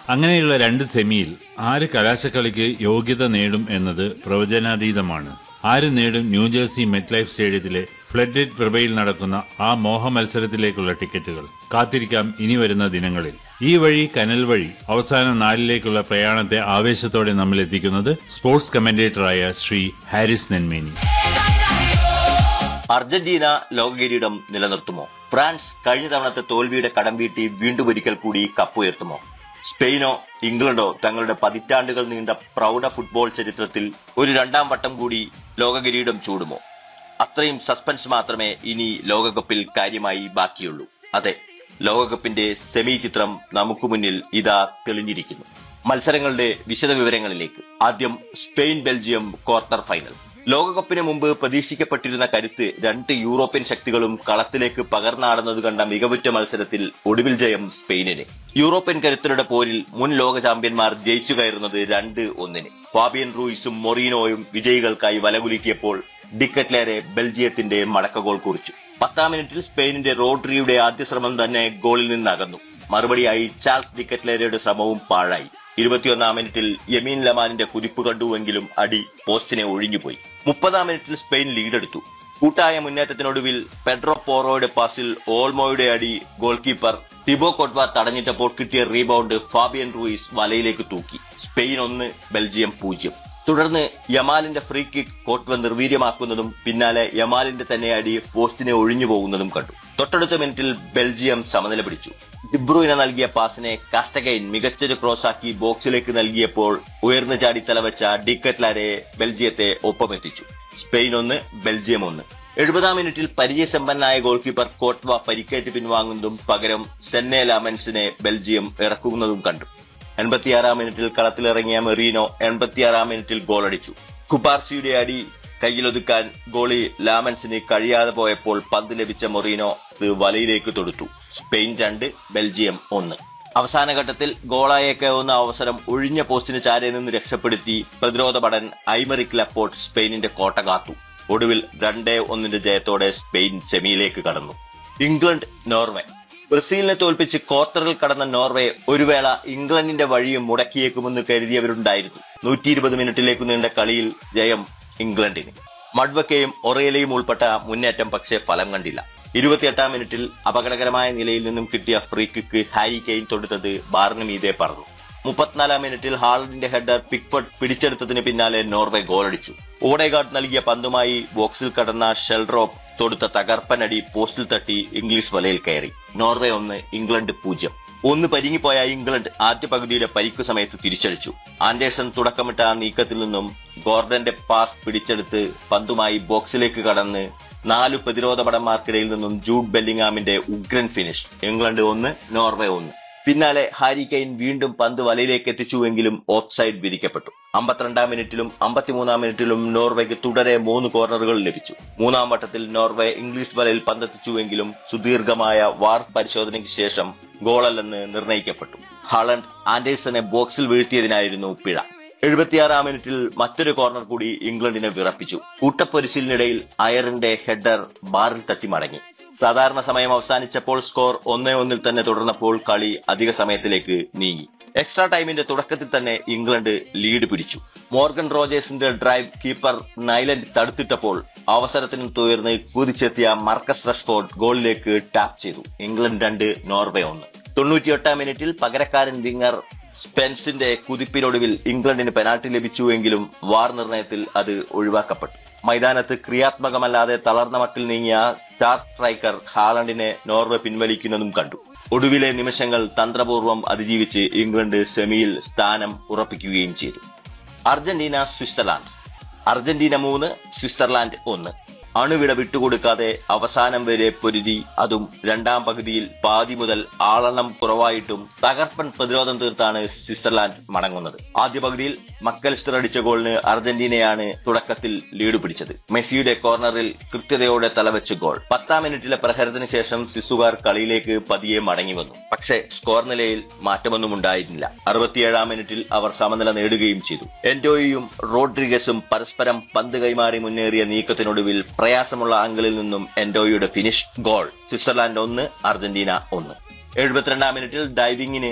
അങ്ങനെയുള്ള രണ്ട് സെമിയിൽ ആര് കലാശക്കളിക്ക് യോഗ്യത നേടും എന്നത് പ്രവചനാതീതമാണ് ആര് നേടും ന്യൂജേഴ്സി മെറ്റ്ലൈഫ് സ്റ്റേഡിയത്തിലെ ഫ്ലഡ് പ്രഭയിൽ നടക്കുന്ന ആ മോഹ മത്സരത്തിലേക്കുള്ള ടിക്കറ്റുകൾ കാത്തിരിക്കാം ഇനി വരുന്ന ദിനങ്ങളിൽ ഈ വഴി കനൽ വഴി അവസാന നാലിലേക്കുള്ള പ്രയാണത്തെ ആവേശത്തോടെ നമ്മൾ എത്തിക്കുന്നത് സ്പോർട്സ് കമന്റേറ്ററായ ശ്രീ ഹാരിസ് നെന്മേനി അർജന്റീന ലോകകിരീടം നിലനിർത്തുമോ ഫ്രാൻസ് കഴിഞ്ഞ തവണത്തെ തോൽവിയുടെ കടം വീട്ടി വീണ്ടും ഒരിക്കൽ കൂടി കപ്പുയർത്തുമോ സ്പെയിനോ ഇംഗ്ലണ്ടോ തങ്ങളുടെ പതിറ്റാണ്ടുകൾ നീണ്ട പ്രൗഢ ഫുട്ബോൾ ചരിത്രത്തിൽ ഒരു രണ്ടാം വട്ടം കൂടി ലോകകിരീടം ചൂടുമോ അത്രയും സസ്പെൻസ് മാത്രമേ ഇനി ലോകകപ്പിൽ കാര്യമായി ബാക്കിയുള്ളൂ അതെ ലോകകപ്പിന്റെ സെമി ചിത്രം നമുക്ക് മുന്നിൽ ഇതാ തെളിഞ്ഞിരിക്കുന്നു മത്സരങ്ങളുടെ വിശദവിവരങ്ങളിലേക്ക് ആദ്യം സ്പെയിൻ ബെൽജിയം ക്വാർട്ടർ ഫൈനൽ ലോകകപ്പിന് മുമ്പ് പ്രതീക്ഷിക്കപ്പെട്ടിരുന്ന കരുത്ത് രണ്ട് യൂറോപ്യൻ ശക്തികളും കളത്തിലേക്ക് പകർന്നാടുന്നത് കണ്ട മികവുറ്റ മത്സരത്തിൽ ഒടുവിൽ ജയം സ്പെയിനിന് യൂറോപ്യൻ കരുത്തരുടെ പോരിൽ മുൻ ലോക ചാമ്പ്യന്മാർ ജയിച്ചു കയറുന്നത് രണ്ട് ഒന്നിന് ഫാബിയൻ റൂയിസും മൊറീനോയും വിജയികൾക്കായി വലകുലുക്കിയപ്പോൾ ഡിക്കറ്റ്ലേറെ ബെൽജിയത്തിന്റെ മടക്കഗോൾ കുറിച്ചു പത്താം മിനിറ്റിൽ സ്പെയിനിന്റെ റോഡ്രിയുടെ ആദ്യ ശ്രമം തന്നെ ഗോളിൽ നിന്ന് അകന്നു മറുപടിയായി ചാൾസ് ഡിക്കറ്റ്ലേരയുടെ ശ്രമവും പാഴായി ഇരുപത്തിയൊന്നാം മിനിറ്റിൽ യമീൻ ലമാനിന്റെ കുതിപ്പ് കണ്ടുവെങ്കിലും അടി പോസ്റ്റിനെ ഒഴിഞ്ഞുപോയി മുപ്പതാം മിനിറ്റിൽ സ്പെയിൻ ലീഡെടുത്തു കൂട്ടായ മുന്നേറ്റത്തിനൊടുവിൽ പെഡ്രോ പോറോയുടെ പാസിൽ ഓൾമോയുടെ അടി ഗോൾ കീപ്പർ ടിബോ കൊട്വ തടഞ്ഞിട്ടപ്പോൾ കിട്ടിയ റീബൗണ്ട് ഫാബിയൻ റൂയിസ് വലയിലേക്ക് തൂക്കി സ്പെയിൻ ഒന്ന് ബെൽജിയം പൂജ്യം തുടർന്ന് യമാലിന്റെ ഫ്രീ കിക്ക് കോട്വ നിർവീര്യമാക്കുന്നതും പിന്നാലെ യമാലിന്റെ തന്നെ അടി പോസ്റ്റിനെ ഒഴിഞ്ഞു പോകുന്നതും കണ്ടു തൊട്ടടുത്ത മിനിറ്റിൽ ബെൽജിയം സമനില പിടിച്ചു ഡിബ്രൂയിന് നൽകിയ പാസിനെ കാസ്റ്റഗൈൻ മികച്ചൊരു ക്രോസാക്കി ബോക്സിലേക്ക് നൽകിയപ്പോൾ ഉയർന്നു ചാടി തലവെച്ച ഡിക്കറ്റ്ലാരെ ബെൽജിയത്തെ ഒപ്പമെത്തിച്ചു സ്പെയിൻ ഒന്ന് ബെൽജിയം ഒന്ന് എഴുപതാം മിനിറ്റിൽ പരിചയസമ്പന്നായ ഗോൾ കീപ്പർ കോട്വ പരിക്കേറ്റ് പിൻവാങ്ങുന്നതും പകരം സെന്നെ ലാമൻസിനെ ബെൽജിയം ഇറക്കുന്നതും കണ്ടു എൺപത്തിയാറാം മിനിറ്റിൽ കളത്തിലിറങ്ങിയ മെറീനോ എൺപത്തിയാറാം മിനിറ്റിൽ ഗോളടിച്ചു കുപാർസിയുടെ അടി കയ്യിലൊതുക്കാൻ ഗോളി ലാമൻസിന് കഴിയാതെ പോയപ്പോൾ പന്ത് ലഭിച്ച മൊറീനോ ഇത് വലയിലേക്ക് തൊടുത്തു സ്പെയിൻ രണ്ട് ബെൽജിയം ഒന്ന് അവസാന ഘട്ടത്തിൽ ഗോളായേക്കാവുന്ന അവസരം ഒഴിഞ്ഞ പോസ്റ്റിന് ചാരെ നിന്ന് രക്ഷപ്പെടുത്തി പ്രതിരോധ പടൻ ഐമറിക് ലപ്പോർട്ട് സ്പെയിനിന്റെ കോട്ട കാത്തു ഒടുവിൽ രണ്ടേ ഒന്നിന്റെ ജയത്തോടെ സ്പെയിൻ സെമിയിലേക്ക് കടന്നു ഇംഗ്ലണ്ട് നോർവേ ബ്രസീലിനെ തോൽപ്പിച്ച് ക്വാർട്ടറിൽ കടന്ന നോർവേ ഒരു വേള ഇംഗ്ലണ്ടിന്റെ വഴിയും മുടക്കിയേക്കുമെന്ന് കരുതിയവരുണ്ടായിരുന്നു നൂറ്റി ഇരുപത് മിനിറ്റിലേക്ക് നീണ്ട കളിയിൽ ജയം ഇംഗ്ലണ്ടിന് മഡ്വക്കയും ഒറേലയും ഉൾപ്പെട്ട മുന്നേറ്റം പക്ഷേ ഫലം കണ്ടില്ല ഇരുപത്തിയെട്ടാം മിനിറ്റിൽ അപകടകരമായ നിലയിൽ നിന്നും കിട്ടിയ ഫ്രീ കിക്ക് ഹാരി കെയിൻ തൊടുത്തത് ബാറിന് മീതെ പറന്നു മുപ്പത്തിനാലാം മിനിറ്റിൽ ഹാളണ്ടിന്റെ ഹെഡർ പിക്ഫർഡ് പിടിച്ചെടുത്തതിന് പിന്നാലെ നോർവേ ഗോളടിച്ചു ഓഡേഗാർഡ് നൽകിയ പന്തുമായി ബോക്സിൽ കടന്ന ഷെൽറോപ്പ് തൊടുത്ത തകർപ്പനടി പോസ്റ്റിൽ തട്ടി ഇംഗ്ലീഷ് വലയിൽ കയറി നോർവേ ഒന്ന് ഇംഗ്ലണ്ട് പൂജ്യം ഒന്ന് പരിങ്ങിപ്പോയ ഇംഗ്ലണ്ട് ആദ്യ പകുതിയിലെ പരിക്കു സമയത്ത് തിരിച്ചടിച്ചു ആൻഡേഴ്സൺ തുടക്കമിട്ട ആ നീക്കത്തിൽ നിന്നും ഗോർഡന്റെ പാസ് പിടിച്ചെടുത്ത് പന്തുമായി ബോക്സിലേക്ക് കടന്ന് നാല് പ്രതിരോധ പടന്മാർക്കിടയിൽ നിന്നും ജൂഡ് ബെല്ലിംഗാമിന്റെ ഉഗ്രൻ ഫിനിഷ് ഇംഗ്ലണ്ട് ഒന്ന് നോർവേ ഒന്ന് പിന്നാലെ ഹാരി കെയിൻ വീണ്ടും പന്ത് വലയിലേക്ക് എത്തിച്ചുവെങ്കിലും ഓഫ് സൈഡ് വിരിക്കപ്പെട്ടു അമ്പത്തിരണ്ടാം മിനിറ്റിലും അമ്പത്തിമൂന്നാം മിനിറ്റിലും നോർവേക്ക് തുടരെ മൂന്ന് കോർണറുകൾ ലഭിച്ചു മൂന്നാം വട്ടത്തിൽ നോർവേ ഇംഗ്ലീഷ് വലയിൽ പന്തെത്തിച്ചുവെങ്കിലും സുദീർഘമായ വാർ പരിശോധനയ്ക്ക് ശേഷം ഗോളല്ലെന്ന് നിർണയിക്കപ്പെട്ടു ഹാളണ്ട് ആൻഡേഴ്സനെ ബോക്സിൽ വീഴ്ത്തിയതിനായിരുന്നു പിഴ എഴുപത്തിയാറാം മിനിറ്റിൽ മറ്റൊരു കോർണർ കൂടി ഇംഗ്ലണ്ടിനെ വിറപ്പിച്ചു കൂട്ടപ്പൊരിച്ചിലിനിടയിൽ അയറിന്റെ ഹെഡർ ബാറിൽ തട്ടി മടങ്ങി സാധാരണ സമയം അവസാനിച്ചപ്പോൾ സ്കോർ ഒന്നേ ഒന്നിൽ തന്നെ തുടർന്നപ്പോൾ കളി അധിക സമയത്തിലേക്ക് നീങ്ങി എക്സ്ട്രാ ടൈമിന്റെ തുടക്കത്തിൽ തന്നെ ഇംഗ്ലണ്ട് ലീഡ് പിടിച്ചു മോർഗൻ റോജേഴ്സിന്റെ ഡ്രൈവ് കീപ്പർ നൈലൻഡ് തടുത്തിട്ടപ്പോൾ അവസരത്തിന് തുയർന്ന് കുതിച്ചെത്തിയ മർക്കസ് റഷ്ഫോർഡ് ഗോളിലേക്ക് ടാപ്പ് ചെയ്തു ഇംഗ്ലണ്ട് രണ്ട് നോർവേ ഒന്ന് തൊണ്ണൂറ്റിയെട്ടാം മിനിറ്റിൽ പകരക്കാരൻ വിങ്ങർ സ്പെൻസിന്റെ കുതിപ്പിനൊടുവിൽ ഇംഗ്ലണ്ടിന് പെനാൽറ്റി ലഭിച്ചുവെങ്കിലും വാർ നിർണയത്തിൽ അത് ഒഴിവാക്കപ്പെട്ടു മൈതാനത്ത് ക്രിയാത്മകമല്ലാതെ തളർന്ന മട്ടിൽ നീങ്ങിയ സ്റ്റാർ സ്ട്രൈക്കർ ഹാളണ്ടിനെ നോർവേ പിൻവലിക്കുന്നതും കണ്ടു ഒടുവിലെ നിമിഷങ്ങൾ തന്ത്രപൂർവ്വം അതിജീവിച്ച് ഇംഗ്ലണ്ട് സെമിയിൽ സ്ഥാനം ഉറപ്പിക്കുകയും ചെയ്തു അർജന്റീന സ്വിറ്റ്സർലാൻഡ് അർജന്റീന മൂന്ന് സ്വിറ്റ്സർലാൻഡ് ഒന്ന് അണുവിട വിട്ടുകൊടുക്കാതെ അവസാനം വരെ പൊരുതി അതും രണ്ടാം പകുതിയിൽ പാതി മുതൽ ആളെണ്ണം കുറവായിട്ടും തകർപ്പൻ പ്രതിരോധം തീർത്താണ് സ്വിറ്റ്സർലാൻഡ് മടങ്ങുന്നത് ആദ്യ പകുതിയിൽ മക്കലിസ്റ്റർ അടിച്ച ഗോളിന് അർജന്റീനയാണ് തുടക്കത്തിൽ ലീഡ് പിടിച്ചത് മെസ്സിയുടെ കോർണറിൽ കൃത്യതയോടെ തലവെച്ച് ഗോൾ പത്താം മിനിറ്റിലെ പ്രഹരത്തിന് ശേഷം സിസുകാർ കളിയിലേക്ക് പതിയെ മടങ്ങി വന്നു പക്ഷേ സ്കോർ നിലയിൽ മാറ്റമൊന്നും ഉണ്ടായിരുന്നില്ല അറുപത്തിയേഴാം മിനിറ്റിൽ അവർ സമനില നേടുകയും ചെയ്തു എൻഡോയും റോഡ്രിഗസും പരസ്പരം പന്ത് കൈമാറി മുന്നേറിയ നീക്കത്തിനൊടുവിൽ പ്രയാസമുള്ള ആംഗിളിൽ നിന്നും എൻഡോയുടെ ഫിനിഷ് ഗോൾ സ്വിറ്റ്സർലാൻഡ് ഒന്ന് അർജന്റീന ഒന്ന് എഴുപത്തിരണ്ടാം മിനിറ്റിൽ ഡൈവിംഗിന്